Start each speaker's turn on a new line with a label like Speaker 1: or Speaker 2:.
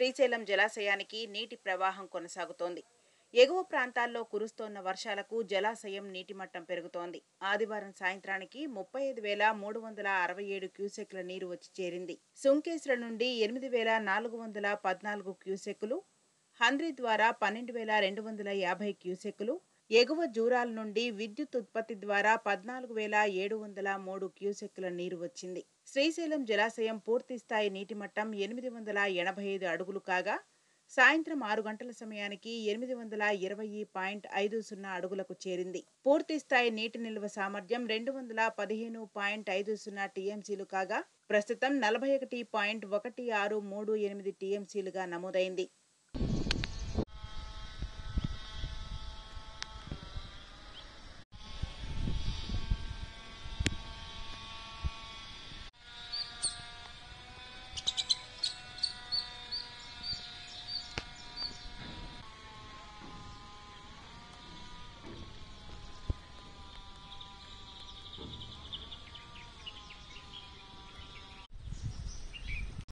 Speaker 1: శ్రీశైలం జలాశయానికి నీటి ప్రవాహం కొనసాగుతోంది ఎగువ ప్రాంతాల్లో కురుస్తోన్న వర్షాలకు జలాశయం నీటి మట్టం పెరుగుతోంది ఆదివారం సాయంత్రానికి ముప్పై ఐదు వేల మూడు వందల అరవై ఏడు క్యూసెక్ల నీరు వచ్చి చేరింది సుంకేశ్వర నుండి ఎనిమిది వేల నాలుగు వందల పద్నాలుగు క్యూసెక్కులు హంద్రి ద్వారా పన్నెండు వేల రెండు వందల యాభై క్యూసెక్కులు ఎగువ జూరాల నుండి విద్యుత్ ఉత్పత్తి ద్వారా పద్నాలుగు వేల ఏడు వందల మూడు క్యూసెక్కుల నీరు వచ్చింది శ్రీశైలం జలాశయం పూర్తి స్థాయి నీటి మట్టం ఎనిమిది వందల ఎనభై ఐదు అడుగులు కాగా సాయంత్రం ఆరు గంటల సమయానికి ఎనిమిది వందల ఇరవై పాయింట్ ఐదు సున్నా అడుగులకు చేరింది పూర్తి స్థాయి నీటి నిల్వ సామర్థ్యం రెండు వందల పదిహేను పాయింట్ ఐదు సున్నా టీఎంసీలు కాగా ప్రస్తుతం నలభై ఒకటి పాయింట్ ఒకటి ఆరు మూడు ఎనిమిది టీఎంసీలుగా నమోదైంది